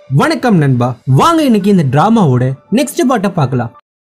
வணக்கம் நண்பா வாங்க இன்னைக்கு இந்த டிராமாவோட நெக்ஸ்ட் பாட்டை பார்க்கலாம்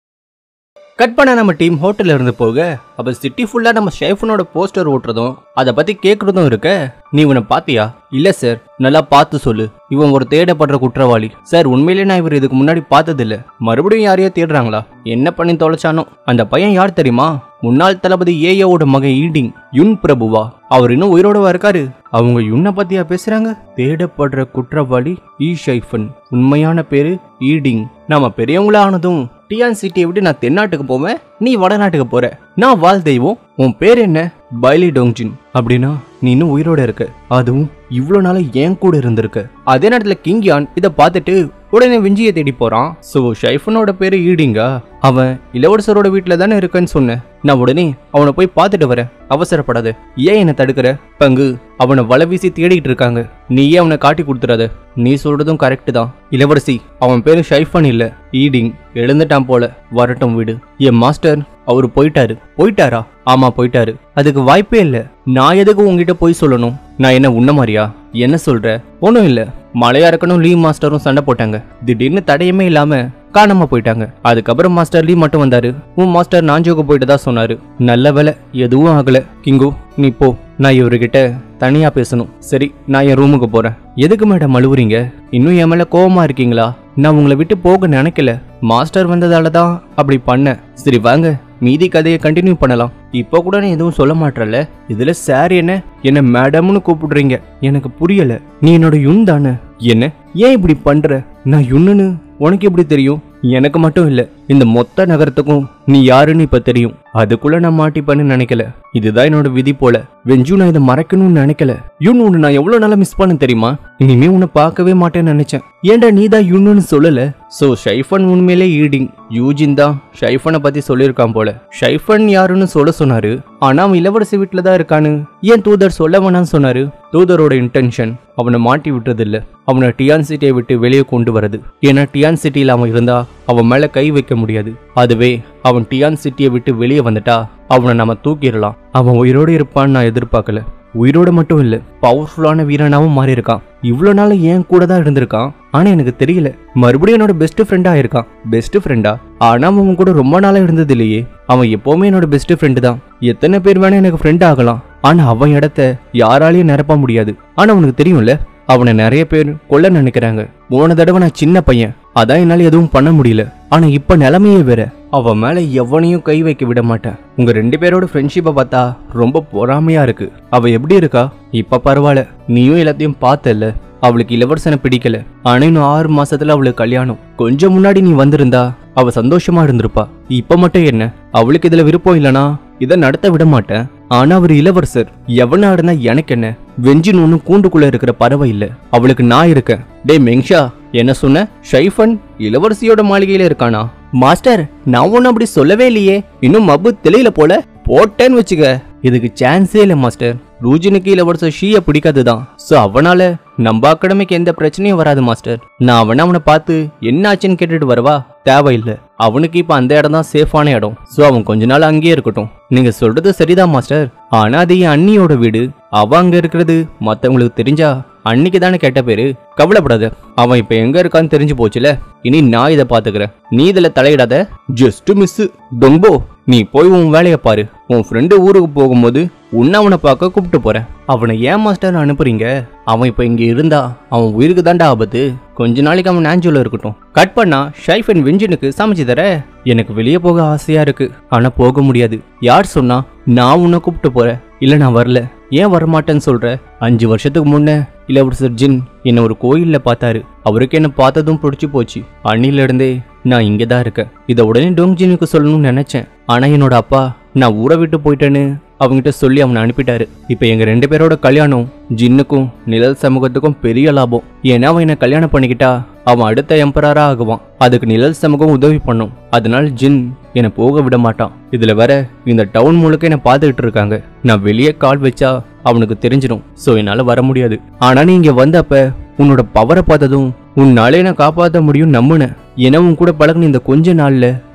கட் பண்ண நம்ம டீம் ஹோட்டல்ல இருந்து போக அப்ப சிட்டி ஃபுல்லா நம்ம ஷேஃபனோட போஸ்டர் ஓட்டுறதும் அதை பத்தி கேக்குறதும் இருக்க நீ இவனை பாத்தியா இல்ல சார் நல்லா பார்த்து சொல்லு இவன் ஒரு தேடப்படுற குற்றவாளி சார் உண்மையிலே நான் இவர் இதுக்கு முன்னாடி பார்த்தது இல்ல மறுபடியும் யாரையோ தேடுறாங்களா என்ன பண்ணி தொலைச்சானோ அந்த பையன் யார் தெரியுமா முன்னாள் தளபதி ஏயோட மகன் ஈடிங் யுன் பிரபுவா அவர் இன்னும் உயிரோடவா இருக்காரு அவங்க யுன்னை பத்தியா பேசுறாங்க தேடப்படுற குற்றவாளி ஈ ஷைஃபன் உண்மையான பேரு ஈடிங் நாம பெரியவங்களா ஆனதும் டியான் சிட்டியை விட்டு நான் தென்னாட்டுக்கு போவேன் நீ வடநாட்டுக்கு போற நான் வால் தெய்வம் உன் பேர் என்ன பைலி டோங்ஜின் அப்படின்னா நீ இன்னும் உயிரோட இருக்க அதுவும் இவ்வளோ நாளா என் கூட இருந்திருக்க அதே நேரத்துல கிங்யான் இதை பார்த்துட்டு உடனே விஞ்சியை தேடி போறான் ஸோ ஷைஃபனோட பேரு ஈடிங்கா அவன் இளவரசரோட வீட்டில் தானே இருக்கேன்னு சொன்னேன் நான் உடனே அவனை போய் பார்த்துட்டு வரேன் அவசரப்படாத ஏன் என்னை தடுக்கிற பங்கு அவனை வலை வீசி தேடிட்டு இருக்காங்க நீயே அவனை காட்டி கொடுத்துறாத நீ சொல்றதும் கரெக்ட் தான் இளவரசி அவன் பேரு ஷைஃபன் இல்ல ஈடிங் எழுந்துட்டான் போல வரட்டும் வீடு என் மாஸ்டர் அவரு போயிட்டாரு போயிட்டாரா ஆமா போயிட்டாரு அதுக்கு வாய்ப்பே இல்ல நான் எதுக்கு உங்ககிட்ட போய் சொல்லணும் நான் என்ன உன்ன மாதிரியா என்ன சொல்ற ஒன்றும் இல்ல மலையாரக்கனும் லீ மாஸ்டரும் சண்டை போட்டாங்க திடீர்னு தடையுமே இல்லாம காணாம போயிட்டாங்க அதுக்கப்புறம் மாஸ்டர் லீ மட்டும் வந்தாரு உன் மாஸ்டர் நாஞ்சோக்கு போயிட்டு தான் சொன்னாரு நல்ல வேலை எதுவும் ஆகல கிங்கு நீ போ நான் இவர்கிட்ட தனியா பேசணும் சரி நான் என் ரூமுக்கு போறேன் எதுக்கு மேடம் அழுவுறீங்க இன்னும் என் மேல கோவமா இருக்கீங்களா நான் உங்களை விட்டு போக நினைக்கல மாஸ்டர் வந்ததால தான் அப்படி பண்ணேன் சரி வாங்க மீதி கதையை கண்டினியூ பண்ணலாம் இப்போ கூட நீ எதுவும் சொல்ல மாட்டல இதுல சார் என்ன என்ன மேடம்னு கூப்பிடுறீங்க எனக்கு புரியல நீ என்னோட யுன் தானே என்ன ஏன் இப்படி பண்ற நான் யுன்னுன்னு உனக்கு எப்படி தெரியும் எனக்கு மட்டும் இல்ல இந்த மொத்த நகரத்துக்கும் நீ யாருன்னு இப்ப தெரியும் அதுக்குள்ள நான் மாட்டிப்பேன்னு நினைக்கல இதுதான் என்னோட விதி போல வெஞ்சு நான் இதை மறைக்கணும்னு நினைக்கல யுன் உன்னை நான் எவ்வளவு நாளா மிஸ் பண்ண தெரியுமா இனிமே உன்னை பார்க்கவே மாட்டேன்னு நினைச்சேன் ஏன்டா நீ தான் யுன்னு சொல்லல சோ ஷைஃபன் உண்மையிலே ஈடிங் யூஜின் தான் ஷைஃபனை பத்தி சொல்லியிருக்கான் போல ஷைஃபன் யாருன்னு சொல்ல சொன்னாரு ஆனா அவன் இளவரசி வீட்டுல தான் இருக்கான்னு ஏன் தூதர் சொல்ல வேணாம்னு சொன்னாரு தூதரோட இன்டென்ஷன் அவனை மாட்டி விட்டது இல்ல அவனை டியான் சிட்டியை விட்டு வெளியே கொண்டு வரது ஏன்னா டியான் சிட்டியில் அவன் இருந்தா அவன் மேல கை வைக்க முடியாது அதுவே அவன் டியான் சிட்டியை விட்டு வெளியே வந்துட்டா அவனை நம்ம தூக்கிடலாம் அவன் உயிரோடு இருப்பான்னு நான் எதிர்பார்க்கல உயிரோட மட்டும் இல்ல பவர்ஃபுல்லான வீரனாவும் மாறி இருக்கான் இவ்வளவு நாள் ஏன் கூட தான் இருந்திருக்கான் ஆனா எனக்கு தெரியல மறுபடியும் என்னோட பெஸ்ட் ஃப்ரெண்டா இருக்கான் பெஸ்ட் ஃப்ரெண்டா ஆனா அவன் கூட ரொம்ப நாளா இருந்தது இல்லையே அவன் எப்பவுமே என்னோட பெஸ்ட் ஃப்ரெண்டு தான் எத்தனை பேர் வேணா எனக்கு ஃப்ரெண்ட் ஆகலாம் ஆனா அவன் இடத்த யாராலையும் நிரப்ப முடியாது ஆனா அவனுக்கு தெரியும்ல அவனை நிறைய பேர் கொல்ல நினைக்கிறாங்க போன தடவை நான் சின்ன பையன் அதான் என்னால எதுவும் பண்ண முடியல ஆனா இப்ப நிலைமையே வேற அவன் மேல எவனையும் கை வைக்க விட மாட்டேன் உங்க ரெண்டு பேரோட ஃப்ரெண்ட்ஷிப்பை பார்த்தா ரொம்ப பொறாமையா இருக்கு அவ எப்படி இருக்கா இப்ப பரவாயில்ல நீயும் எல்லாத்தையும் பார்த்தல அவளுக்கு இளவரசனை பிடிக்கல ஆனா இன்னும் ஆறு மாசத்துல அவளுக்கு கல்யாணம் கொஞ்சம் முன்னாடி நீ வந்திருந்தா அவ சந்தோஷமா இருந்திருப்பா இப்ப மட்டும் என்ன அவளுக்கு இதுல விருப்பம் இல்லனா இதை நடத்த விட மாட்டேன் ஆனா அவர் இளவரசர் எவனா இருந்தா எனக்கு என்ன வெஞ்சின் ஒன்னும் கூண்டுக்குள்ள இருக்கிற பறவை இல்ல அவளுக்கு நான் இருக்கேன் டே மெங்ஷா என்ன சொன்ன ஷைஃபன் இளவரசியோட மாளிகையில இருக்கானா மாஸ்டர் நான் ஒன்னும் அப்படி சொல்லவே இல்லையே இன்னும் மப்பு தெளியல போல போட்டேன்னு வச்சுக்க இதுக்கு சான்ஸே இல்ல மாஸ்டர் ரூஜினுக்கு இளவரசர் ஷீய பிடிக்காதுதான் சோ அவனால நம்ம அகாடமிக்கு எந்த பிரச்சனையும் வராது மாஸ்டர் நான் அவன அவனை பார்த்து என்ன ஆச்சுன்னு கேட்டுட்டு வரவா தேவையில்லை அவனுக்கு இப்ப அந்த இடம் தான் சேஃபான இடம் சோ அவன் கொஞ்ச நாள் அங்கேயே இருக்கட்டும் நீங்க சொல்றது சரிதான் மாஸ்டர் ஆனா அது என் அண்ணியோட வீடு அவ அங்க இருக்கிறது மத்தவங்களுக்கு தெரிஞ்சா அன்னைக்கு தானே கேட்ட பேரு கவலைப்படாத அவன் இப்ப எங்க இருக்கான்னு தெரிஞ்சு போச்சுல இனி நான் இதை பாத்துக்கிறேன் நீ இதுல தலையிடாத ஜஸ்ட் மிஸ் டொம்போ நீ போய் உன் வேலையை பாரு உன் ஃப்ரெண்டு ஊருக்கு போகும்போது உன்னை அவனை பார்க்க கூப்பிட்டு போறேன் அவனை ஏன் மாஸ்டர் அனுப்புறீங்க அவன் இப்ப இங்க இருந்தா அவன் உயிருக்கு தாண்டா ஆபத்து கொஞ்ச நாளைக்கு அவன் ஆஞ்சோல இருக்கட்டும் கட் பண்ணா ஷைஃப் அண்ட் வெஞ்சினுக்கு சமைச்சு தர எனக்கு வெளியே போக ஆசையா இருக்கு ஆனா போக முடியாது யார் சொன்னா நான் உன்னை கூப்பிட்டு போறேன் இல்ல நான் வரல ஏன் வரமாட்டேன்னு சொல்ற அஞ்சு வருஷத்துக்கு முன்ன இளவரசர் ஜின் என்ன ஒரு கோயில்ல பார்த்தாரு அவருக்கு என்ன பார்த்ததும் பிடிச்சி போச்சு அன்னில இருந்தே நான் இங்கே தான் இருக்கேன் இதை உடனே டோங்ஜினுக்கு சொல்லணும்னு நினைச்சேன் ஆனா என்னோட அப்பா நான் ஊரை விட்டு போயிட்டேன்னு அவங்ககிட்ட சொல்லி அவனை அனுப்பிட்டாரு இப்போ எங்க ரெண்டு பேரோட கல்யாணம் ஜின்னுக்கும் நிழல் சமூகத்துக்கும் பெரிய லாபம் ஏன்னா அவன் என்ன கல்யாணம் பண்ணிக்கிட்டா அவன் அடுத்த எம்பரரா ஆகுவான் அதுக்கு நிழல் சமூகம் உதவி பண்ணும் அதனால ஜின் என்னை போக விட மாட்டான் இதுல வேற இந்த டவுன் முழுக்க என்னை பார்த்துக்கிட்டு இருக்காங்க நான் வெளியே கால் வச்சா அவனுக்கு தெரிஞ்சிடும் சோ என்னால வர முடியாது ஆனா நீ இங்க வந்தப்ப உன்னோட பவரை பார்த்ததும் உன்னாலே நான் காப்பாற்ற முடியும் நம்புனேன் ஏன்னா உன் கூட பழகுன இந்த கொஞ்ச நாள்ல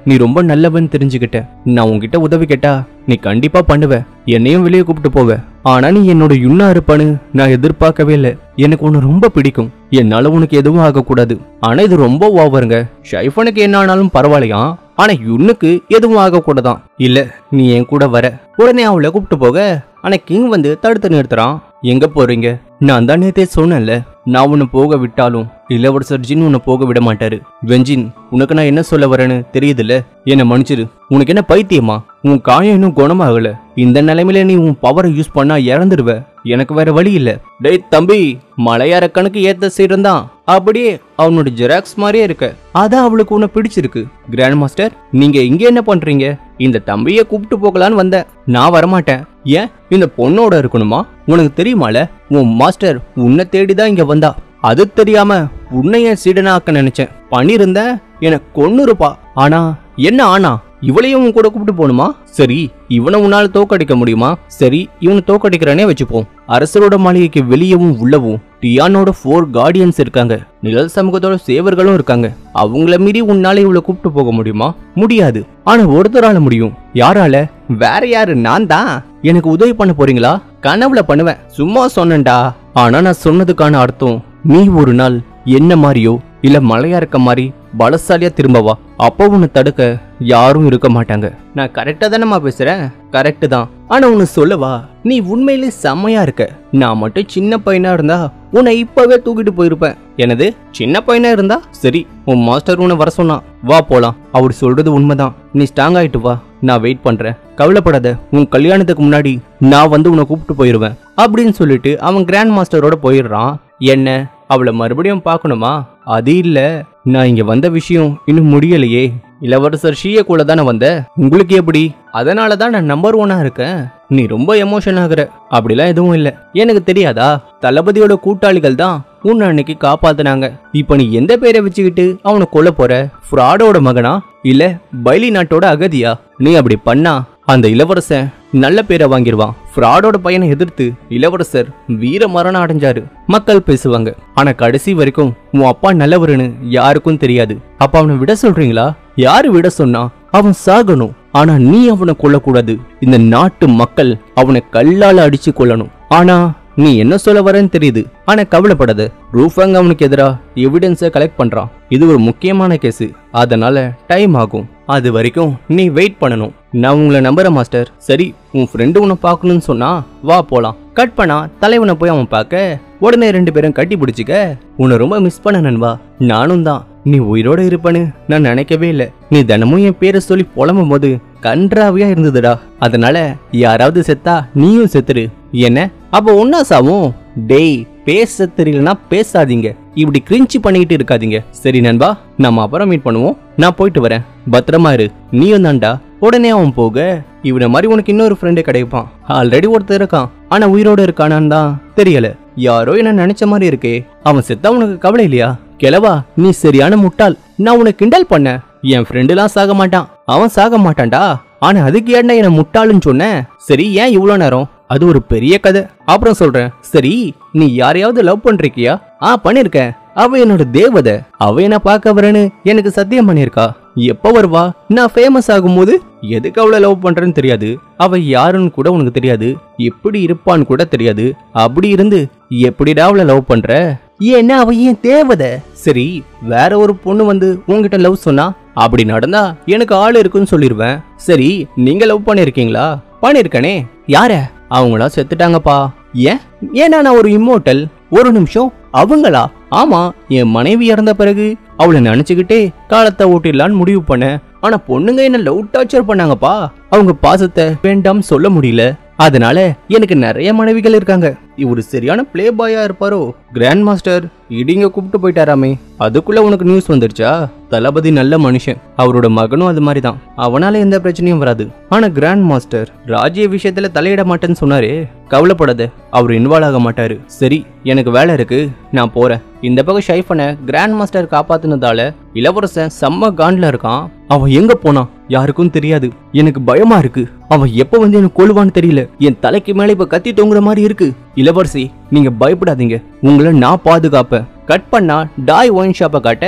நீ ரொம்ப நல்லவன் தெரிஞ்சுக்கிட்டேன் நான் உன்கிட்ட உதவி கேட்டா நீ கண்டிப்பா பண்ணுவ என்னையும் வெளியே கூப்பிட்டு போவ ஆனா நீ என்னோட யுண்ணா இருப்பான்னு நான் எதிர்பார்க்கவே இல்லை எனக்கு உன்னை ரொம்ப பிடிக்கும் என்னால உனக்கு எதுவும் ஆகக்கூடாது ஆனா இது ரொம்ப ஓவருங்க ஷைஃபனுக்கு என்ன ஆனாலும் பரவாயில்லையா ஆனா யுன்னுக்கு எதுவும் ஆகக்கூடாதான் இல்ல நீ என் கூட வர உடனே அவளை கூப்பிட்டு போக ஆனா கிங் வந்து தடுத்து நிறுத்துறான் எங்க போறீங்க நான் தான் நேத்தே சொன்னேன்ல நான் உன்னை போக விட்டாலும் இளவரசர் ஜின் உன்னை போக விட மாட்டாரு வெஞ்சின் உனக்கு நான் என்ன சொல்ல வரேன்னு தெரியுதுல்ல என்ன மன்னிச்சிரு உனக்கு என்ன பைத்தியமா உன் காயம் இன்னும் குணமாகல இந்த நிலைமையில நீ உன் பவரை யூஸ் பண்ணா இறந்துடுவ எனக்கு வேற வழி இல்ல டேய் தம்பி மலையார கணக்கு ஏத்த சீரம் அப்படியே அவனோட ஜெராக்ஸ் மாதிரியே இருக்க அதான் அவளுக்கு உன்னை பிடிச்சிருக்கு கிராண்ட் மாஸ்டர் நீங்க இங்க என்ன பண்றீங்க இந்த தம்பிய கூப்பிட்டு போகலான்னு வந்தேன் நான் வரமாட்டேன் ஏன் இந்த பொண்ணோட இருக்கணுமா உனக்கு தெரியுமால உன் மாஸ்டர் உன்னை தேடிதான் இங்க வந்தா அது தெரியாம உன்னை என் சீடனாக்க நினைச்சேன் பண்ணிருந்த எனக்கு கொன்னுருப்பா ஆனா என்ன ஆனா இவளையும் உன் கூட கூப்பிட்டு போகணுமா சரி இவனை உன்னால தோக்கடிக்க முடியுமா சரி இவனை தோக்கடிக்கிறனே வச்சுப்போம் அரசரோட மாளிகைக்கு வெளியவும் உள்ளவும் டியானோட ஃபோர் கார்டியன்ஸ் இருக்காங்க நிழல் சமூகத்தோட சேவர்களும் இருக்காங்க அவங்கள மீறி உன்னால இவளை கூப்பிட்டு போக முடியுமா முடியாது ஆனா ஒருத்தரால முடியும் யாரால வேற யாரு நான் தான் எனக்கு உதவி பண்ண போறீங்களா கனவுல பண்ணுவேன் சும்மா சொன்னேன்டா ஆனா நான் சொன்னதுக்கான அர்த்தம் நீ ஒரு நாள் என்ன மாதிரியோ இல்ல மலையா இருக்க மாதிரி பலசாலியா திரும்பவா அப்போ உன்னை தடுக்க யாரும் இருக்க மாட்டாங்க நான் கரெக்டா தானேம்மா பேசுறேன் கரெக்டு தான் ஆனா உன்னை சொல்லவா நீ உண்மையிலே செம்மையா இருக்க நான் மட்டும் சின்ன பையனா இருந்தா உன்னை இப்பவே தூக்கிட்டு போயிருப்பேன் எனது சின்ன பையனா இருந்தா சரி உன் மாஸ்டர் உன்னை வர சொன்னான் வா போலாம் அவர் சொல்றது உண்மைதான் நீ ஸ்ட்ராங் ஆயிட்டு வா நான் வெயிட் பண்றேன் கவலைப்படாத உன் கல்யாணத்துக்கு முன்னாடி நான் வந்து உன்னை கூப்பிட்டு போயிருவேன் அப்படின்னு சொல்லிட்டு அவன் கிராண்ட் மாஸ்டரோட போயிடுறான் என்ன அவளை மறுபடியும் பார்க்கணுமா அது இல்ல நான் இங்க வந்த விஷயம் இன்னும் முடியலையே இளவரசர் ஷீய கூட தானே வந்த உங்களுக்கு எப்படி அதனால தான் நான் நம்பர் ஒன்னா இருக்கேன் நீ ரொம்ப எமோஷன் ஆகுற அப்படிலாம் எதுவும் இல்ல எனக்கு தெரியாதா தளபதியோட கூட்டாளிகள் தான் உன்னை அன்னைக்கு காப்பாத்துனாங்க இப்ப நீ எந்த பேரை வச்சுக்கிட்டு அவனை கொல்ல போற ஃப்ராடோட மகனா இல்ல பைலி நாட்டோட அகதியா நீ அப்படி பண்ணா அந்த இளவரசன் நல்ல பேரை வாங்கிடுவான் ஃப்ராடோட பையனை எதிர்த்து இளவரசர் வீர மரணம் அடைஞ்சாரு மக்கள் பேசுவாங்க ஆனா கடைசி வரைக்கும் உன் அப்பா நல்லவருன்னு யாருக்கும் தெரியாது அப்ப அவனை விட சொல்றீங்களா யாரு விட சொன்னா அவன் சாகணும் ஆனா நீ அவனை கொல்லக்கூடாது இந்த நாட்டு மக்கள் அவனை கல்லால அடிச்சு கொல்லணும் ஆனா நீ என்ன சொல்ல வரேன்னு தெரியுது ஆனா கவலைப்படாத ரூஃபங் அவனுக்கு எதிரா எவிடன்ஸை கலெக்ட் பண்றான் இது ஒரு முக்கியமான கேஸ் அதனால டைம் ஆகும் அது வரைக்கும் நீ வெயிட் பண்ணணும் நான் உங்களை நம்புறேன் மாஸ்டர் சரி உன் ஃப்ரெண்டு உன்னை பார்க்கணும்னு சொன்னா வா போலாம் கட் பண்ணா தலைவனை போய் அவன் பார்க்க உடனே ரெண்டு பேரும் கட்டி பிடிச்சிக்க உன்னை ரொம்ப மிஸ் பண்ண நண்பா நானும் தான் நீ உயிரோட இருப்பேன்னு நான் நினைக்கவே இல்லை நீ தினமும் என் பேரை சொல்லி புலம்பும் போது கன்றாவியா இருந்ததுடா அதனால யாராவது செத்தா நீயும் செத்துரு என்ன அப்ப ஒன்னா சாவும் டேய் பேச தெரியலனா பேசாதீங்க இப்படி கிரிஞ்சி பண்ணிக்கிட்டு இருக்காதீங்க சரி நண்பா நம்ம அப்புறம் மீட் பண்ணுவோம் நான் போயிட்டு வரேன் பத்திரமா இரு நீயும் தான்டா உடனே அவன் போக இவனை மாதிரி உனக்கு இன்னொரு ஃப்ரெண்டே கிடைப்பான் ஆல்ரெடி ஒருத்தர் இருக்கான் ஆனா உயிரோட இருக்கானான்னு தான் தெரியல யாரோ என்ன நினைச்ச மாதிரி இருக்கே அவன் செத்தா உனக்கு கவலை இல்லையா கிழவா நீ சரியான முட்டாள் நான் உனக்கு கிண்டல் பண்ண என் ஃப்ரெண்டுலாம் சாக மாட்டான் அவன் சாக மாட்டான்டா ஆனா அதுக்கு ஏன்டா என்ன முட்டாளுன்னு சொன்னேன் சரி ஏன் இவ்வளோ நேரம் அது ஒரு பெரிய கதை அப்புறம் சொல்றேன் சரி நீ யாரையாவது லவ் பண்றிக்கியா ஆ பண்ணிருக்கேன் அவ என்னோட தேவதை அவ என்ன பார்க்க வரேன்னு எனக்கு சத்தியம் பண்ணிருக்கா எப்ப வருவா நான் ஃபேமஸ் ஆகும்போது எதுக்கு அவளை லவ் பண்றேன்னு தெரியாது அவ யாருன்னு கூட உனக்கு தெரியாது எப்படி இருப்பான்னு கூட தெரியாது அப்படி இருந்து எப்படிடா அவளை லவ் பண்ற ஏன்னா அவ ஏன் தேவதை சரி வேற ஒரு பொண்ணு வந்து உன்கிட்ட லவ் சொன்னா அப்படி நடந்தா எனக்கு ஆள் இருக்குன்னு சொல்லிருவேன் சரி நீங்க லவ் பண்ணிருக்கீங்களா பண்ணிருக்கனே யார அவங்களா செத்துட்டாங்கப்பா ஏன் ஏன்னா நான் ஒரு இம்மோட்டல் ஒரு நிமிஷம் அவங்களா ஆமா என் மனைவி இறந்த பிறகு அவளை நினைச்சுக்கிட்டே காலத்தை ஓட்டிடலான்னு முடிவு பண்ணேன் ஆனா பொண்ணுங்க என்ன லவ் டார்ச்சர் பண்ணாங்கப்பா அவங்க பாசத்தை வேண்டாம் சொல்ல முடியல அதனால எனக்கு நிறைய மனைவிகள் இருக்காங்க இவரு சரியான பிளே பாயா இருப்பாரோ கிராண்ட் மாஸ்டர் இடிங்க கூப்பிட்டு போயிட்டாராமே அதுக்குள்ள உனக்கு நியூஸ் வந்துருச்சா தளபதி நல்ல மனுஷன் அவரோட மகனும் அது மாதிரி தான் அவனால எந்த பிரச்சனையும் வராது ஆனா கிராண்ட் மாஸ்டர் ராஜ்ய விஷயத்துல தலையிட மாட்டேன்னு சொன்னாரே கவலைப்படாத அவர் இன்வால்வ் ஆக மாட்டாரு சரி எனக்கு வேலை இருக்கு நான் போறேன் இந்த பக்கம் ஷைஃபனை கிராண்ட் மாஸ்டர் காப்பாத்துனதால இளவரசன் செம்ம காண்ட்ல இருக்கான் அவன் எங்க போனான் யாருக்கும் தெரியாது எனக்கு பயமா இருக்கு அவன் எப்ப வந்து எனக்கு கொள்வான்னு தெரியல என் தலைக்கு மேல இப்ப கத்தி தொங்குற மாதிரி இருக்கு இளவரசி நீங்க பயப்படாதீங்க உங்களை நான் பாதுகாப்பேன் கட் பண்ணா டாய் ஒயின் ஷாப்பை காட்ட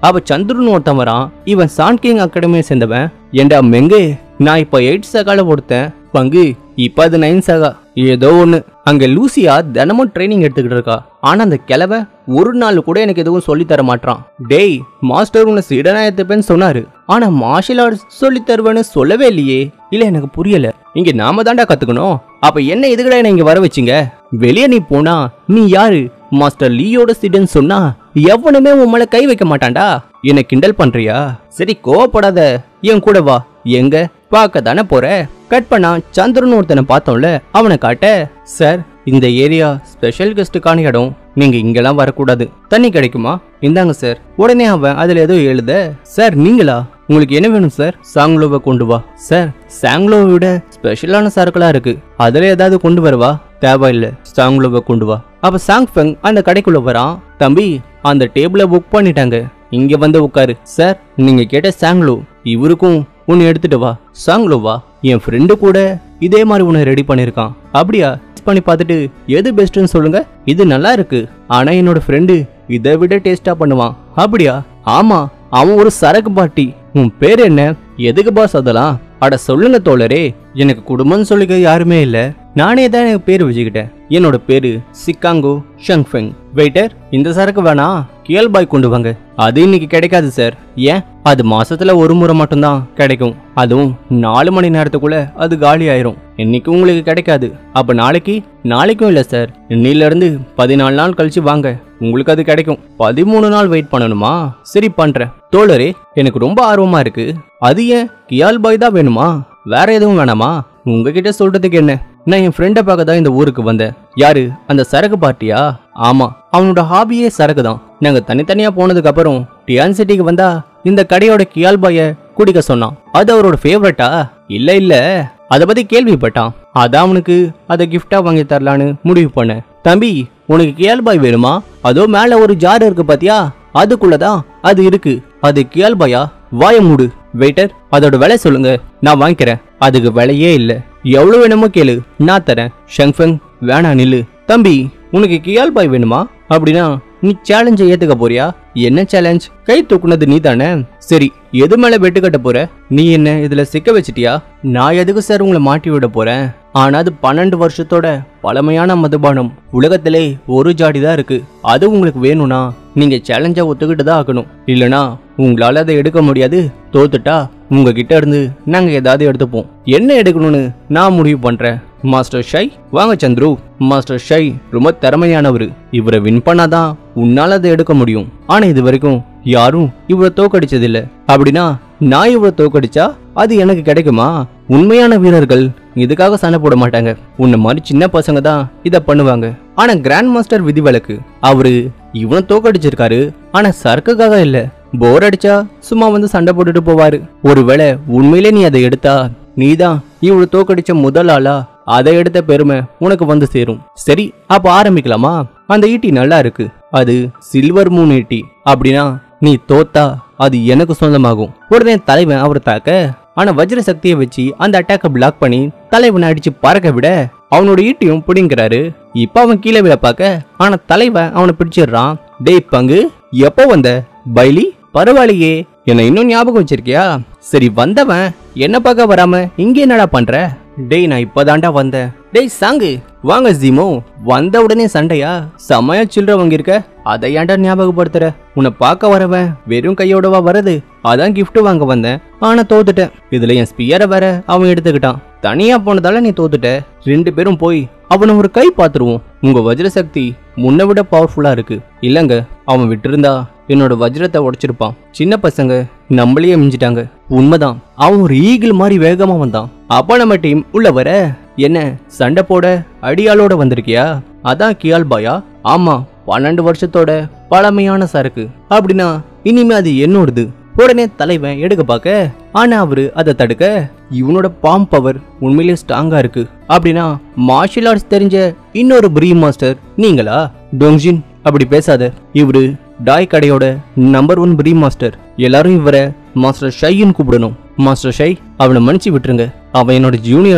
அப்ப சந்துருன்னு ஒருத்தன் வரான் இவன் சான் கிங் அகாடமியை சேர்ந்தவன் ஏண்டா மெங்கு நான் இப்ப எயிட் சகால ஒருத்தன் பங்கு இப்ப அது நைன் சகா ஏதோ ஒண்ணு அங்க லூசியா தினமும் ட்ரைனிங் எடுத்துக்கிட்டு இருக்கா ஆனா அந்த கிழவன் ஒரு நாள் கூட எனக்கு எதுவும் சொல்லி தர மாட்டான் டேய் மாஸ்டர் உன்னை சீடனா எடுத்துப்பேன்னு சொன்னாரு ஆனா மார்ஷியல் ஆர்ட்ஸ் சொல்லி தருவேன்னு சொல்லவே இல்லையே இல்ல எனக்கு புரியல இங்க நாம தாண்டா கத்துக்கணும் அப்ப என்ன எதுக்குடா என்ன இங்க வர வச்சீங்க வெளியே நீ போனா நீ யாரு மாஸ்டர் லீயோட ஸ்டூடெண்ட் சொன்னா எவனுமே உன் மேல கை வைக்க மாட்டான்டா என்ன கிண்டல் பண்றியா சரி கோவப்படாத என் கூட வா எங்க பார்க்க தானே போற கட் பண்ணா சந்திரன் ஒருத்தனை பார்த்தோம்ல அவனை காட்ட சார் இந்த ஏரியா ஸ்பெஷல் கெஸ்ட்டுக்கான இடம் நீங்க இங்கெல்லாம் வரக்கூடாது தண்ணி கிடைக்குமா இந்தாங்க சார் உடனே அவன் அதுல ஏதோ எழுத சார் நீங்களா உங்களுக்கு என்ன வேணும் சார் சாங்லோவை கொண்டு வா சார் சாங்லோவை விட ஸ்பெஷலான சரக்குலாம் இருக்கு அதுல ஏதாவது கொண்டு வரவா தேவையில்லை சாங்லோவை கொண்டு வா அப்ப சாங் ஃபெங் அந்த கடைக்குள்ள வரான் தம்பி அந்த டேபிளை புக் பண்ணிட்டாங்க இங்க வந்து உட்காரு சார் நீங்க கேட்ட சாங்லோ இவருக்கும் ஒன்னு எடுத்துட்டு வா சாங்லோ வா என் ஃப்ரெண்டு கூட இதே மாதிரி ஒன்று ரெடி பண்ணியிருக்கான் அப்படியா Taste பண்ணி பார்த்துட்டு எது பெஸ்ட்னு சொல்லுங்க இது நல்லா இருக்கு ஆனா என்னோட ஃப்ரெண்டு இதை விட டேஸ்டா பண்ணுவான் அப்படியா ஆமா அவன் ஒரு சரக்கு பாட்டி உன் பேர் என்ன எதுக்கு பாஸ் அதெல்லாம் அட சொல்லுங்க தோழரே எனக்கு குடும்பம்னு சொல்லிக்க யாருமே இல்ல நானே தான் எனக்கு பேர் வச்சுக்கிட்டேன் என்னோட பேரு சிக்காங்கோ ஷங்ஃபெங் வெயிட்டர் இந்த சரக்கு வேணா கியல் பாய் கொண்டு வாங்க அது இன்னைக்கு கிடைக்காது சார் ஏன் அது மாசத்துல ஒரு முறை மட்டும்தான் கிடைக்கும் அதுவும் நாலு மணி நேரத்துக்குள்ள அது காலி ஆயிரும் இன்னைக்கு உங்களுக்கு கிடைக்காது அப்ப நாளைக்கு நாளைக்கும் இல்ல சார் இன்னில இருந்து பதினாலு நாள் கழிச்சு வாங்க உங்களுக்கு அது கிடைக்கும் பதிமூணு நாள் வெயிட் பண்ணணுமா சரி பண்றேன் தோழரே எனக்கு ரொம்ப ஆர்வமா இருக்கு அது ஏன் கியால் பாய் தான் வேணுமா வேற எதுவும் வேணாமா உங்ககிட்ட சொல்றதுக்கு என்ன நான் என் ஃப்ரெண்டை பார்க்க தான் இந்த ஊருக்கு வந்தேன் யாரு அந்த சரக்கு பார்ட்டியா ஆமா அவனோட ஹாபியே சரக்கு தான் நாங்க தனித்தனியா போனதுக்கு அப்புறம் டியான் சிட்டிக்கு வந்தா இந்த கடையோட கியால் பாய குடிக்க சொன்னான் அது அவரோட ஃபேவரட்டா இல்ல இல்ல அத பத்தி கேள்விப்பட்டான் அதான் அவனுக்கு அதை கிஃப்டா வாங்கி தரலான்னு முடிவு பண்ணேன் தம்பி உனக்கு கியால் பாய் வேணுமா அதோ மேல ஒரு ஜார் இருக்கு பாத்தியா அதுக்குள்ளதான் அது இருக்கு அது கியால் பாயா வாய மூடு வெயிட்டர் அதோட விலை சொல்லுங்க நான் வாங்கிக்கிறேன் அதுக்கு விலையே இல்ல எவ்வளவு வேணுமோ கேளு நான் தரேன் ஷங்ஃபெங் வேணா நில்லு தம்பி உனக்கு கியால் பாய் வேணுமா அப்படின்னா நீ சேலஞ்சை ஏத்துக்க போறியா என்ன சேலஞ்ச் கை தூக்குனது நீ தானே சரி எது மேல வெட்டு கட்ட போற நீ என்ன இதுல சிக்க வச்சிட்டியா நான் எதுக்கு சார் உங்களை மாட்டி விட போறேன் ஆனா அது பன்னெண்டு வருஷத்தோட பழமையான மதுபானம் உலகத்திலே ஒரு ஜாடி தான் இருக்கு அது உங்களுக்கு வேணும்னா நீங்க சேலஞ்சா ஒத்துக்கிட்டு தான் ஆகணும் இல்லனா உங்களால அதை எடுக்க முடியாது தோத்துட்டா உங்ககிட்ட இருந்து நாங்க ஏதாவது எடுத்துப்போம் என்ன எடுக்கணும்னு நான் முடிவு பண்றேன் மாஸ்டர் ஷை வாங்க சந்துரு மாஸ்டர் ஷை ரொம்ப திறமையானவர் இவரை வின் பண்ணாதான் உன்னால அதை எடுக்க முடியும் ஆனா இது வரைக்கும் யாரும் இவரை தோக்கடிச்சதில்ல அப்படின்னா நான் இவரை தோக்கடிச்சா அது எனக்கு கிடைக்குமா உண்மையான வீரர்கள் இதுக்காக சண்டை போட மாட்டாங்க உன்னை மாதிரி சின்ன பசங்க தான் இதை பண்ணுவாங்க ஆனா கிராண்ட் மாஸ்டர் விதிவிலக்கு அவரு இவனை தோக்கடிச்சிருக்காரு ஆனா சரக்குக்காக இல்ல போர் அடிச்சா சும்மா வந்து சண்டை போட்டுட்டு போவாரு ஒருவேளை உண்மையிலே நீ அதை எடுத்தா நீதான் இவளை தோக்கடிச்ச முதல் ஆளா அதை எடுத்த பெருமை உனக்கு வந்து சேரும் சரி அப்ப ஆரம்பிக்கலாமா அந்த ஈட்டி நல்லா இருக்கு அது சில்வர் மூன் ஈட்டி அப்படின்னா நீ தோத்தா அது எனக்கு சொந்தமாகும் உடனே தலைவன் அவரை தாக்க ஆனா வஜ்ர சக்தியை வச்சு அந்த அட்டாக்கை பிளாக் பண்ணி தலைவனை அடிச்சு பறக்க விட அவனோட ஈட்டியும் பிடிங்கிறாரு இப்ப அவன் கீழே விழ பார்க்க ஆனா தலைவன் அவனை பிடிச்சிடுறான் டேய் பங்கு எப்போ வந்த பைலி பரவாயில்லையே என்ன இன்னும் ஞாபகம் வச்சிருக்கியா சரி வந்தவன் என்ன பார்க்க வராம இங்க என்னடா பண்ற டேய் நான் இப்பதான்டா வந்தேன் டேய் சாங்கு வாங்க ஜீமோ வந்த உடனே சண்டையா செமையா சில்லற வாங்கியிருக்க அதை ஏன்டா ஞாபகப்படுத்துற உன்னை பார்க்க வரவன் வெறும் கையோடவா வரது அதான் gift வாங்க வந்தேன் ஆனா தோத்துட்டேன் இதுல என் ஸ்பியரை வேற அவன் எடுத்துக்கிட்டான் தனியா போனதால நீ தோத்துட்ட ரெண்டு பேரும் போய் அவனை ஒரு கை பார்த்துருவோம் உங்க வஜ்ர சக்தி முன்னை விட பவர்ஃபுல்லா இருக்கு இல்லங்க அவன் விட்டிருந்தா என்னோட வஜ்ரத்தை உடைச்சிருப்பான் சின்ன பசங்க நம்மளையே மிஞ்சிட்டாங்க உண்மைதான் அவன் ஒரு ஈகிள் மாதிரி வேகமா வந்தான் அப்ப நம்ம டீம் உள்ள வர என்ன சண்டை போட அடியாளோட வந்திருக்கியா அதான் கியால் பாயா ஆமா பன்னெண்டு வருஷத்தோட பழமையான சரக்கு அப்படின்னா இனிமே அது என்னோடது உடனே தலைவன் எடுக்க பார்க்க ஆனா அவரு அதை தடுக்க இவனோட பாம் பவர் உண்மையிலேயே ஸ்ட்ராங்கா இருக்கு அப்படின்னா மார்ஷியல் ஆர்ட்ஸ் தெரிஞ்ச இன்னொரு பிரீ மாஸ்டர் நீங்களா டோங்ஜின் அப்படி பேசாத இவரு டாய் கடையோட நம்பர் ஒன் பிரீ மாஸ்டர் எல்லாரும் இவரை மாஸ்டர் ஷைன்னு கூப்பிடணும் மாஸ்டர் ஷை அவனை மன்னிச்சு விட்டுருங்க அவன் என்னோட ஜூனியர் தான்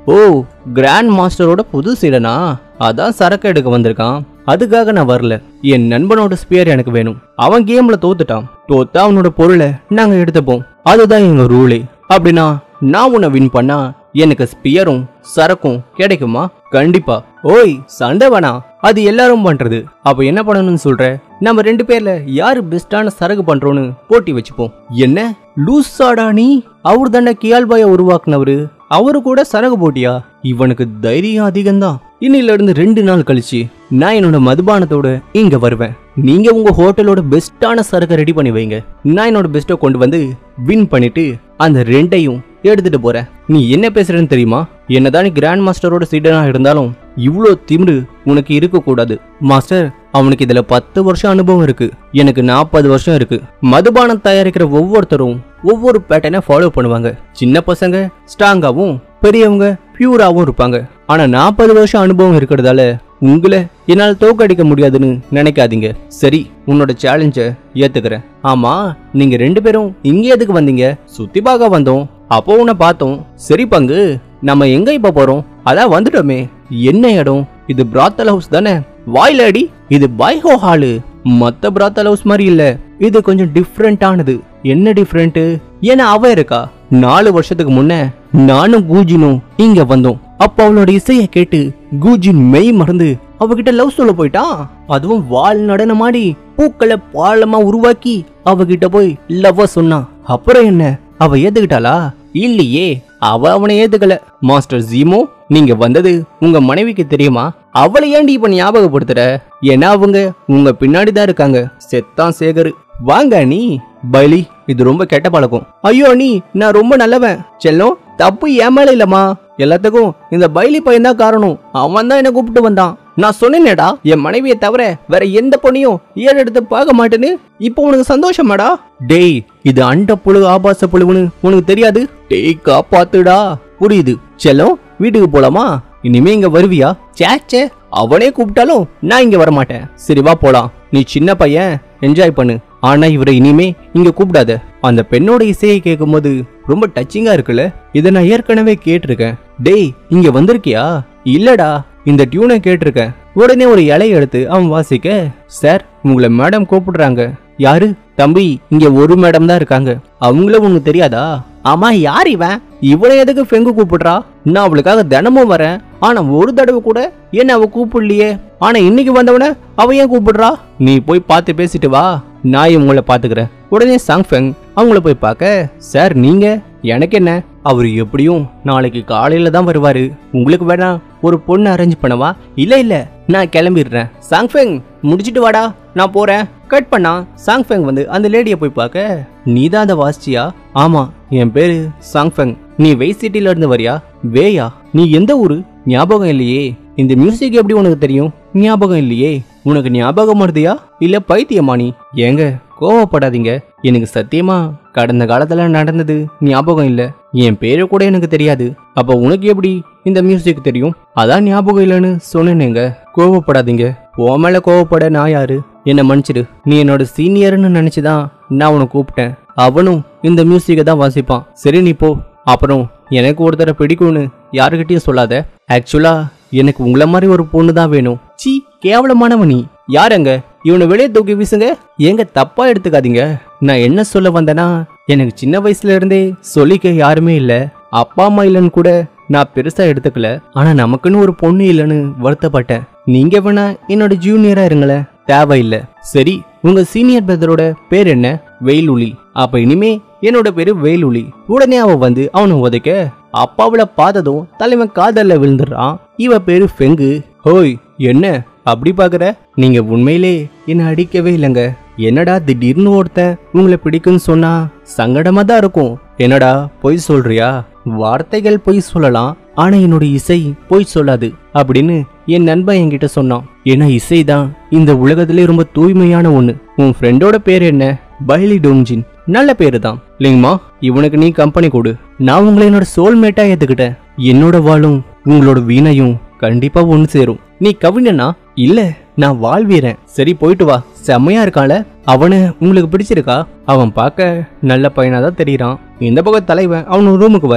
ஓ கிராண்ட் மாஸ்டரோட புது சீடனா அதான் சரக்கு எடுக்க வந்திருக்கான் அதுக்காக நான் வரல என் நண்பனோட ஸ்பியர் எனக்கு வேணும் அவன் கேம்ல தோத்துட்டான் தோத்தா அவனோட பொருளை நாங்க எடுத்துப்போம் அதுதான் எங்க ரூலே அப்படின்னா நான் உன்னை வின் பண்ணா எனக்கு ஸ்பியரும் சரக்கும் கிடைக்குமா கண்டிப்பா ஓய் சண்டை வேணாம் அது எல்லாரும் பண்றது அப்ப என்ன பண்ணணும்னு சொல்ற நம்ம ரெண்டு பேர்ல யாரு பெஸ்டான சரக்கு பண்றோம்னு போட்டி வச்சுப்போம் என்ன லூசாடா நீ அவர் தானே கியால்பாய உருவாக்குனவரு அவரு கூட சரகு போட்டியா இவனுக்கு தைரியம் அதிகம்தான் இன்னில இருந்து ரெண்டு நாள் கழிச்சு நான் என்னோட மதுபானத்தோட இங்க வருவேன் நீங்க உங்க ஹோட்டலோட பெஸ்டான சரக்கை ரெடி பண்ணி வைங்க நான் என்னோட பெஸ்ட்டை கொண்டு வந்து வின் பண்ணிட்டு அந்த ரெண்டையும் எடுத்துட்டு போறேன் நீ என்ன பேசுறேன்னு தெரியுமா என்னதான் நீ கிராண்ட் மாஸ்டரோட சீடனா இருந்தாலும் இவ்வளோ திமிரு உனக்கு இருக்க கூடாது மாஸ்டர் அவனுக்கு இதுல பத்து வருஷம் அனுபவம் இருக்கு எனக்கு நாற்பது வருஷம் இருக்கு மதுபானம் தயாரிக்கிற ஒவ்வொருத்தரும் ஒவ்வொரு பேட்டர்னை ஃபாலோ பண்ணுவாங்க சின்ன பசங்க ஸ்ட்ராங்காவும் பெரியவங்க பியூராவும் இருப்பாங்க ஆனா நாற்பது வருஷம் அனுபவம் இருக்கிறதால உங்களை என்னால் தோக்கடிக்க முடியாதுன்னு நினைக்காதீங்க சரி உன்னோட சேலஞ்ச ஏத்துக்கிறேன் ஆமா நீங்க ரெண்டு பேரும் இங்க எதுக்கு வந்தீங்க சுத்தி பார்க்க வந்தோம் அப்போ உன்னை பார்த்தோம் சரி பங்கு நம்ம எங்க இப்ப போறோம் அதான் வந்துட்டோமே என்ன இடம் இது பிராத்தல் ஹவுஸ் தானே வாயில அடி இது பைஹோ ஹாலு மத்த பிராத்தல் ஹவுஸ் மாதிரி இல்ல இது கொஞ்சம் டிஃப்ரெண்டானது என்ன டிஃப்ரெண்ட் ஏன்னா அவ இருக்கா நாலு வருஷத்துக்கு முன்ன நானும் கூஜினும் இங்க வந்தோம் அப்ப அவளோட இசைய கேட்டு கூஜின் மெய் மறந்து அவகிட்ட லவ் சொல்ல போயிட்டான் அதுவும் வால் நடனமாடி பூக்களை பாலமா உருவாக்கி அவகிட்ட போய் லவ் சொன்னான் அப்புறம் என்ன அவ ஏத்துக்கிட்டாளா இல்லையே அவ அவனை ஏத்துக்கல மாஸ்டர் ஜீமோ நீங்க வந்தது உங்க மனைவிக்கு தெரியுமா அவளை ஏன்டி இப்ப ஞாபகப்படுத்துற ஏன்னா அவங்க உங்க பின்னாடி தான் இருக்காங்க செத்தான் சேகரு வாங்க நீ பைலி இது ரொம்ப கெட்ட பழக்கம் ஐயோ நீ நான் ரொம்ப நல்லவன் செல்லம் தப்பு என் மேல இல்லம்மா எல்லாத்துக்கும் இந்த பைலி பையன் தான் காரணம் அவன் தான் என்ன கூப்பிட்டு வந்தான் நான் சொன்னேனேடா என் மனைவியை தவிர வேற எந்த பொண்ணையும் ஏறு எடுத்து பார்க்க மாட்டேன்னு இப்போ உனக்கு சந்தோஷமாடா டேய் இது அண்ட புழு ஆபாச புழுவுன்னு உனக்கு தெரியாது டேய் காப்பாத்துடா புரியுது செல்லம் வீட்டுக்கு போலாமா இனிமே இங்க வருவியா சேச்சே அவனே கூப்பிட்டாலும் நான் இங்க வர மாட்டேன் சரி வா போலாம் நீ சின்ன பையன் என்ஜாய் பண்ணு ஆனா இவரை இனிமே இங்க கூப்பிடாத அந்த பெண்ணோட இசையை கேட்கும்போது ரொம்ப டச்சிங்கா இருக்குல்ல இதை நான் ஏற்கனவே கேட்டிருக்கேன் டேய் இங்க வந்திருக்கியா இல்லடா இந்த டியூனை கேட்டிருக்கேன் உடனே ஒரு இலைய எடுத்து அவன் வாசிக்க சார் உங்களை மேடம் கூப்பிடுறாங்க யாரு தம்பி இங்க ஒரு மேடம் தான் இருக்காங்க அவங்கள உனக்கு தெரியாதா ஆமா யார் இவன் இவனை எதுக்கு ஃபெங்கு கூப்பிடுறா நான் அவளுக்காக தினமும் வரேன் ஆனா ஒரு தடவை கூட என்ன அவ கூப்பிடலையே ஆனா இன்னைக்கு வந்தவன அவ ஏன் கூப்பிடுறா நீ போய் பார்த்து பேசிட்டு வா நான் உங்களை பாத்துக்கிறேன் உடனே சாங்ஃபெங் அவங்கள போய் பார்க்க சார் நீங்க எனக்கு என்ன அவர் எப்படியும் நாளைக்கு காலையில தான் வருவாரு உங்களுக்கு வேணா ஒரு பொண்ணு அரேஞ்ச் பண்ணவா இல்ல இல்ல நான் கிளம்பிடுறேன் சாங்ஃபெங் முடிச்சிட்டு வாடா நான் போறேன் கட் பண்ணா சாங்ஃபெங் வந்து அந்த லேடியை போய் பார்க்க நீ தான் அதை வாசிச்சியா ஆமா என் பேரு சாங்ஃபெங் நீ வெய் சிட்டில இருந்து வரியா வேயா நீ எந்த ஊரு ஞாபகம் இல்லையே இந்த மியூசிக் எப்படி உனக்கு தெரியும் ஞாபகம் இல்லையே உனக்கு ஞாபகம் வருதியா இல்ல பைத்தியமா நீ ஏங்க கோவப்படாதீங்க எனக்கு சத்தியமா கடந்த காலத்துல நடந்தது ஞாபகம் இல்ல என் பேரு கூட எனக்கு தெரியாது அப்ப உனக்கு எப்படி இந்த மியூசிக் தெரியும் அதான் ஞாபகம் இல்லைன்னு சொன்னேனேங்க கோவப்படாதீங்க உன் மேல கோவப்பட நான் யாரு என்ன மன்னிச்சிடு நீ என்னோட சீனியர்னு நினைச்சுதான் நான் உன்னை கூப்பிட்டேன் அவனும் இந்த மியூசிக்கை தான் வாசிப்பான் சரி நீ போ அப்புறம் எனக்கு ஒருத்தரை பிடிக்கும்னு யாருக்கிட்டையும் சொல்லாத ஆக்சுவலா எனக்கு உங்களை மாதிரி ஒரு பொண்ணு தான் வேணும் சீ கேவலமானவ நீ யாரங்க இவனை வெளியே தூக்கி வீசுங்க ஏங்க தப்பா எடுத்துக்காதீங்க நான் என்ன சொல்ல வந்தேன்னா எனக்கு சின்ன வயசுல இருந்தே சொல்லிக்க யாருமே இல்ல அப்பா அம்மா இல்லைன்னு கூட நான் பெருசா எடுத்துக்கல ஆனா நமக்குன்னு ஒரு பொண்ணு இல்லைன்னு வருத்தப்பட்டேன் நீங்க வேணா என்னோட ஜூனியரா இருங்களேன் தேவையில்லை சரி உங்க சீனியர் பிரதரோட பேர் என்ன வெயிலுளி அப்ப இனிமே என்னோட பேரு வெயிலுளி உடனே அவ வந்து அவனை உதைக்க அப்பாவுல பார்த்ததும் தலைவன் காதல்ல விழுந்துடுறான் இவ பேரு ஃபெங்கு ஹோய் என்ன அப்படி பாக்குற நீங்க உண்மையிலே என்ன அடிக்கவே இல்லைங்க என்னடா திடீர்னு ஒருத்தன் உங்களை பிடிக்கும்னு சொன்னா சங்கடமா தான் இருக்கும் என்னடா பொய் சொல்றியா வார்த்தைகள் பொய் சொல்லலாம் ஆனா என்னோட இசை பொய் சொல்லாது அப்படின்னு என் நண்பன் என்கிட்ட சொன்னான் ஏன்னா இசை தான் இந்த உலகத்திலே ரொம்ப தூய்மையான ஒண்ணு உன் ஃப்ரெண்டோட பேர் என்ன பைலி டோங்ஜின் நல்ல பேரு தான் இல்லைங்கம்மா இவனுக்கு நீ கம்பெனி கொடு நான் உங்களை என்னோட சோல்மேட்டா ஏத்துக்கிட்டேன் என்னோட வாளும் உங்களோட வீணையும் கண்டிப்பா ஒன்று சேரும் நீ கவிஞனா இல்ல நான் வாழ்வீரன் சரி போயிட்டு வா செம்மையா இருக்கான்ல அவனை உங்களுக்கு பிடிச்சிருக்கா அவன் பார்க்க நல்ல பையனா தான் தெரியறான் இந்த பக்கம் தலைவன் அவன் ரூமுக்கு வர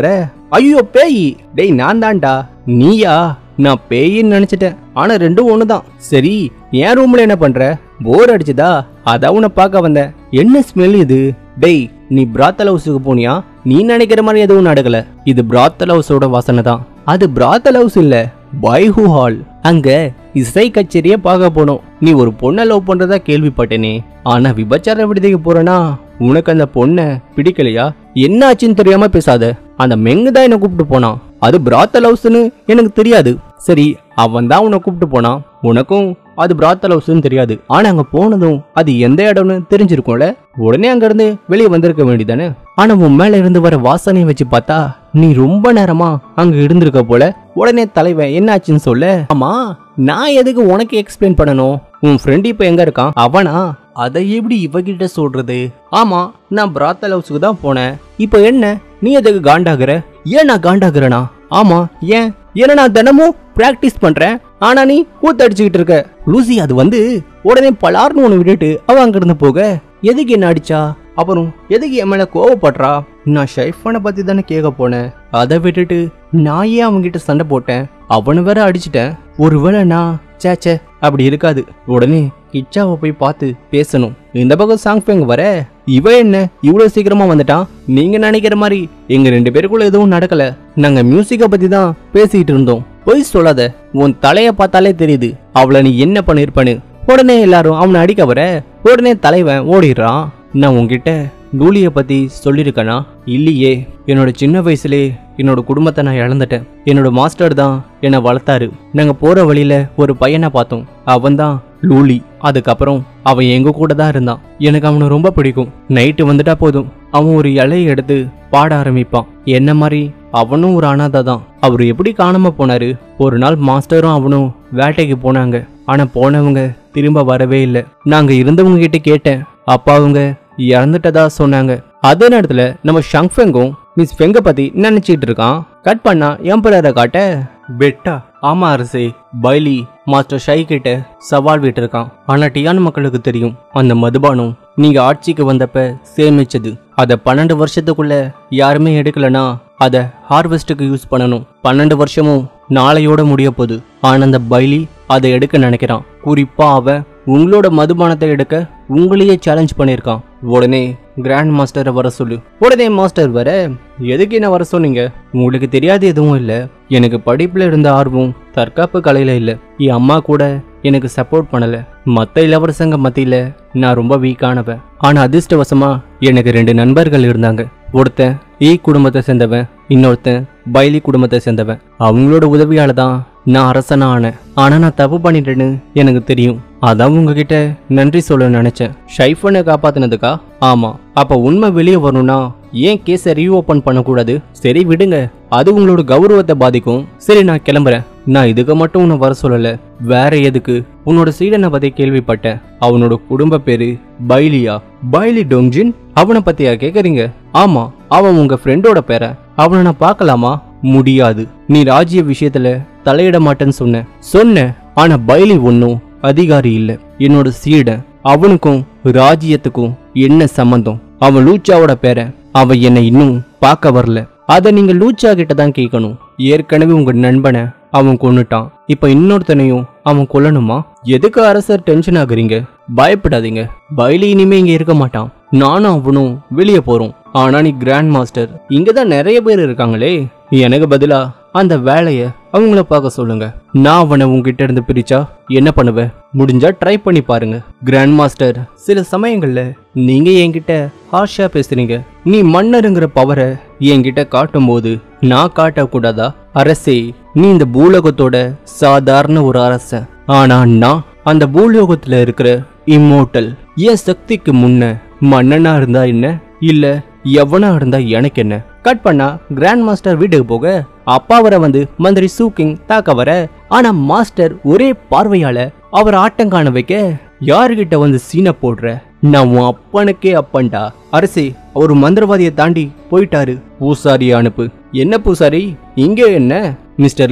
ஐயோ பேய் டேய் நான் தான்டா நீயா நான் பேயின்னு நினைச்சிட்டேன் ஆனா ரெண்டும் ஒண்ணுதான் சரி என் ரூம்ல என்ன பண்ற போர் அடிச்சுதா அதான் உன்னை பார்க்க வந்தேன் என்ன ஸ்மெல் இது டேய் நீ பிராத்தல் ஹவுஸுக்கு போனியா நீ நினைக்கிற மாதிரி எதுவும் நடக்கல இது பிராத்தல் ஹவுஸோட வாசனை தான் அது பிராத்தல் ஹவுஸ் இல்ல பைஹூ ஹால் அங்க இசை கச்சேரிய பார்க்க போனோம் நீ ஒரு பொண்ணை லவ் பண்றதா கேள்விப்பட்டேனே ஆனா விபச்சார விடுதிக்கு போறேனா உனக்கு அந்த பொண்ணை பிடிக்கலையா என்ன ஆச்சுன்னு தெரியாம பேசாத அந்த மெங்கு தான் என்ன கூப்பிட்டு போனான் அது பிராத்தல் ஹவுஸ்னு எனக்கு தெரியாது சரி அவன் தான் உன்னை கூப்பிட்டு போனான் உனக்கும் அது பிராத்தல் ஹவுஸ்னு தெரியாது ஆனா அங்க போனதும் அது எந்த இடம்னு தெரிஞ்சிருக்கும்ல உடனே அங்க இருந்து வெளியே வந்திருக்க வேண்டியதானே ஆனா உன் மேல இருந்து வர வாசனையை வச்சு பார்த்தா நீ ரொம்ப நேரமா அங்க இருந்திருக்க போல உடனே தலைவன் என்னாச்சுன்னு சொல்ல ஆமா நான் எதுக்கு உனக்கு எக்ஸ்பிளைன் பண்ணணும் உன் ஃப்ரெண்ட் இப்ப எங்க இருக்கான் அவனா அதை எப்படி இவகிட்ட சொல்றது ஆமா நான் பிராத்தல் ஹவுஸுக்கு தான் போனேன் இப்போ என்ன நீ எதுக்கு காண்டாகுற ஏன் நான் காண்டாகுறேனா ஆமா ஏன் ஏன்னா நான் தினமும் பிராக்டிஸ் பண்றேன் ஆனா நீ கூத்தடிச்சுக்கிட்டு இருக்க லூசி அது வந்து உடனே பலார்னு ஒன்று விட்டுட்டு அவ அங்க இருந்து போக எதுக்கு என்ன அடிச்சா அப்புறம் எதுக்கு என் மேல கோவப்படுறா நான் ஷைஃபானை பத்தி தானே கேட்க போனேன் அதை விட்டுட்டு நான் ஏன் அவன்கிட்ட சண்டை போட்டேன் அவனை வேற அடிச்சிட்டேன் ஒருவேளை நான் சேச்சே அப்படி இருக்காது உடனே கிச்சாவை போய் பார்த்து பேசணும் இந்த பக்கம் சாங் பேங்க வர இவ என்ன இவ்வளவு சீக்கிரமா வந்துட்டான் நீங்க நினைக்கிற மாதிரி எங்க ரெண்டு பேருக்குள்ள எதுவும் நடக்கல நாங்க மியூசிக்கை பத்தி தான் பேசிட்டு இருந்தோம் பொய் சொல்லாத உன் தலைய பார்த்தாலே தெரியுது அவளை நீ என்ன பண்ணிருப்பனு உடனே எல்லாரும் அவனை அடிக்க வர உடனே தலைவன் ஓடிடுறான் நான் உன்கிட்ட டூலிய பத்தி சொல்லியிருக்கனா இல்லையே என்னோட சின்ன வயசுலே என்னோட குடும்பத்தை நான் இழந்துட்டேன் என்னோட மாஸ்டர் தான் என்னை வளர்த்தாரு நாங்க போற வழியில ஒரு பையனை பார்த்தோம் அவன் தான் லூலி அதுக்கப்புறம் அவன் எங்க கூட தான் இருந்தான் எனக்கு அவனை ரொம்ப பிடிக்கும் நைட்டு வந்துட்டா போதும் அவன் ஒரு இலையை எடுத்து பாட ஆரம்பிப்பான் என்ன மாதிரி அவனும் ஒரு அனாதை தான் அவர் எப்படி காணாம போனாரு ஒரு நாள் மாஸ்டரும் அவனும் வேட்டைக்கு போனாங்க ஆனா போனவங்க திரும்ப வரவே இல்லை நாங்க இருந்தவங்க கிட்ட கேட்டேன் அப்பா அவங்க இறந்துட்டதா சொன்னாங்க அதே நேரத்துல நம்ம ஷங்ஃபெங்கும் மிஸ் ஃபெங்க பத்தி நினைச்சிட்டு இருக்கான் கட் பண்ணா எம்பரரை காட்ட பெட்டா ஆமா அரசே பைலி மாஸ்டர் ஷை கிட்ட சவால் விட்டிருக்கான் ஆனா டியான் மக்களுக்கு தெரியும் அந்த மதுபானம் நீங்க ஆட்சிக்கு வந்தப்ப சேமிச்சது அத பன்னெண்டு வருஷத்துக்குள்ள யாருமே எடுக்கலனா அத ஹார்வெஸ்ட்டுக்கு யூஸ் பண்ணணும் பன்னெண்டு வருஷமும் நாளையோட முடிய போகுது ஆனா அந்த பைலி அதை எடுக்க நினைக்கிறான் குறிப்பா அவன் உங்களோட மதுபானத்தை எடுக்க உங்களையே சேலஞ்ச் பண்ணியிருக்கான் உடனே கிராண்ட் மாஸ்டரை வர சொல்லு உடனே மாஸ்டர் வர எதுக்கு என்ன வர சொன்னீங்க உங்களுக்கு தெரியாது எதுவும் இல்ல எனக்கு படிப்புல இருந்த ஆர்வம் தற்காப்பு கலையில இல்ல என் அம்மா கூட எனக்கு சப்போர்ட் பண்ணல மத்த இளவரசங்க மத்தியில நான் ரொம்ப வீக்கானவன் ஆனா அதிர்ஷ்டவசமா எனக்கு ரெண்டு நண்பர்கள் இருந்தாங்க ஒருத்தன் ஈ குடும்பத்தை சேர்ந்தவன் இன்னொருத்தன் பைலி குடும்பத்தை சேர்ந்தவன் அவங்களோட உதவியால தான் நான் அரசனா ஆனேன் ஆனா நான் தப்பு பண்ணிட்டேன்னு எனக்கு தெரியும் அதான் உங்ககிட்ட நன்றி சொல்ல நினைச்சேன் ஷைஃபனை காப்பாத்தினதுக்கா ஆமா அப்ப உண்மை வெளியே வரணும்னா ஏன் கேஸை ரீஓபன் பண்ணக்கூடாது சரி விடுங்க அது உங்களோட கௌரவத்தை பாதிக்கும் சரி நான் கிளம்புறேன் நான் இதுக்கு மட்டும் உன்னை வர சொல்லல வேற எதுக்கு உன்னோட சீடனை பத்தி கேள்விப்பட்டேன் அவனோட குடும்ப பேரு பைலியா பைலி டோங்ஜின் அவனை பத்தியா கேக்குறீங்க ஆமா அவன் உங்க ஃப்ரெண்டோட பேர அவனை நான் பார்க்கலாமா முடியாது நீ ராஜ்ய விஷயத்துல தலையிட மாட்டேன்னு சொன்ன சொன்ன ஆனா பைலி ஒன்னும் அதிகாரி இல்ல என்னோட சீடன் அவனுக்கும் ராஜ்யத்துக்கும் என்ன சம்பந்தம் அவன் லூச்சாவோட பேர அவன் என்னை இன்னும் பார்க்க வரல அத நீங்க லூச்சா கிட்ட தான் கேட்கணும் ஏற்கனவே உங்க நண்பனை அவன் கொன்னுட்டான் இப்ப இன்னொருத்தனையும் அவன் கொல்லணுமா எதுக்கு அரசர் டென்ஷன் ஆகுறீங்க பயப்படாதீங்க பைலி இனிமே இங்க இருக்க மாட்டான் நானும் அவனும் வெளியே போறோம் ஆனா நீ கிராண்ட் மாஸ்டர் இங்க தான் நிறைய பேர் இருக்காங்களே எனக்கு பதிலா அந்த வேலைய அவங்கள பார்க்க சொல்லுங்க நான் அவனை உங்ககிட்ட இருந்து பிரிச்சா என்ன பண்ணுவ முடிஞ்சா ட்ரை பண்ணி பாருங்க கிராண்ட் மாஸ்டர் சில சமயங்கள்ல நீங்க என்கிட்ட ஹார்ஷா பேசுறீங்க நீ மன்னருங்கிற பவரை என்கிட்ட காட்டும் போது நான் காட்டக்கூடாதா அரசே நீ இந்த பூலோகத்தோட சாதாரண ஒரு அரசன் ஆனா நான் அந்த பூலோகத்துல இருக்கிற இம்மோட்டல் என் சக்திக்கு முன்ன மன்னனா இருந்தா என்ன இல்ல எவனா இருந்தா எனக்கு என்ன கட் பண்ணா கிராண்ட் மாஸ்டர் வீட்டுக்கு போக அப்பா வர வந்து மந்திரி சூக்கிங் தாக்க வர ஆனா மாஸ்டர் ஒரே பார்வையால அவர் ஆட்டம் காண வைக்க யாருகிட்ட வந்து சீனை போடுற நான் உன் அப்பனுக்கே அப்பன்டா அரசே ஒரு மந்திரவாதியை தாண்டி போயிட்டாரு பூசாரியை அனுப்பு என்ன பூசாரி இங்க என்ன மிஸ்டர் லீ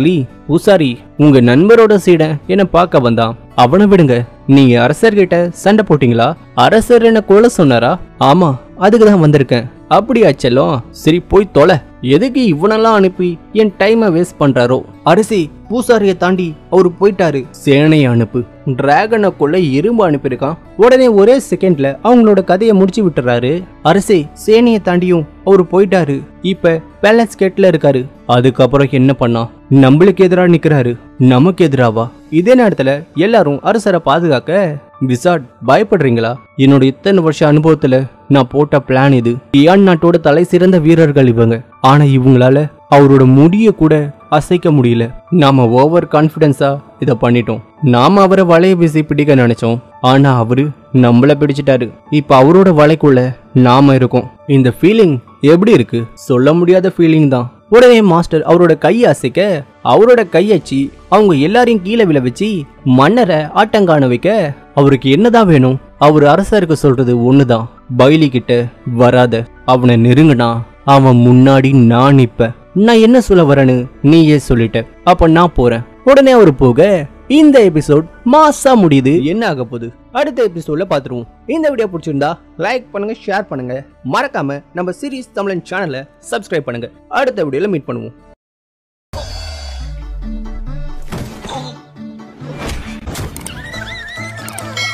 பூசாரி உங்க நண்பரோட சீடன் என்ன பார்க்க வந்தான் அவனை விடுங்க நீங்க அரசர்கிட்ட சண்டை போட்டீங்களா அரசர் என்ன கொலை சொன்னாரா ஆமா அதுக்கு தான் வந்திருக்கேன் அப்படியா செல்லம் சரி போய் தொலை எதுக்கு இவனெல்லாம் அனுப்பி என் டைமை வேஸ்ட் பண்றாரோ அரசி பூசாரியை தாண்டி அவரு போயிட்டாரு சேனையை அனுப்பு டிராகனை கொள்ள எறும்பு அனுப்பியிருக்கான் உடனே ஒரே செகண்ட்ல அவங்களோட கதையை முடிச்சு விட்டுறாரு அரசே சேனையை தாண்டியும் அவரு போயிட்டாரு இப்ப பேலஸ் கேட்ல இருக்காரு அதுக்கப்புறம் என்ன பண்ணா நம்மளுக்கு எதிரா நிக்கிறாரு நமக்கு எதிராவா இதே நேரத்துல எல்லாரும் அரசரை பாதுகாக்க விசாட் பயப்படுறீங்களா என்னோட இத்தனை வருஷ அனுபவத்துல நான் போட்ட பிளான் இது இயான் நாட்டோட தலை சிறந்த வீரர்கள் இவங்க ஆனா இவங்களால அவரோட முடிய கூட அசைக்க முடியல நாம ஓவர் கான்ஃபிடென்ஸா இத பண்ணிட்டோம் நாம அவரை வலைய வீசி பிடிக்க நினைச்சோம் ஆனா அவரு நம்மள பிடிச்சிட்டாரு இப்ப அவரோட வலைக்குள்ள நாம இருக்கோம் இந்த ஃபீலிங் எப்படி இருக்கு சொல்ல முடியாத ஃபீலிங் தான் உடனே மாஸ்டர் அவரோட கையை அசைக்க அவரோட கையச்சி அவங்க எல்லாரையும் கீழே விழ வச்சு மன்னரை ஆட்டங்காண வைக்க அவருக்கு என்னதான் வேணும் அவர் அரசருக்கு சொல்றது ஒண்ணுதான் பைலி கிட்ட வராத அவனை நெருங்குனா அவன் முன்னாடி நான் நிப்ப நான் என்ன சொல்ல வரேன்னு நீயே சொல்லிட்ட அப்ப நான் போறேன் உடனே அவர் போக இந்த எபிசோட் மாசா முடியுது என்ன ஆக போகுது அடுத்த எபிசோட்ல பாத்துருவோம் இந்த வீடியோ பிடிச்சிருந்தா லைக் பண்ணுங்க ஷேர் பண்ணுங்க மறக்காம நம்ம சீரிஸ் தமிழன் சேனலை சப்ஸ்கிரைப் பண்ணுங்க அடுத்த வீடியோல மீட் பண்ணுவோம்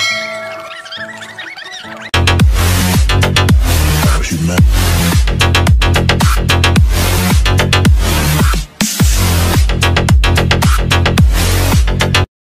Cause you mad.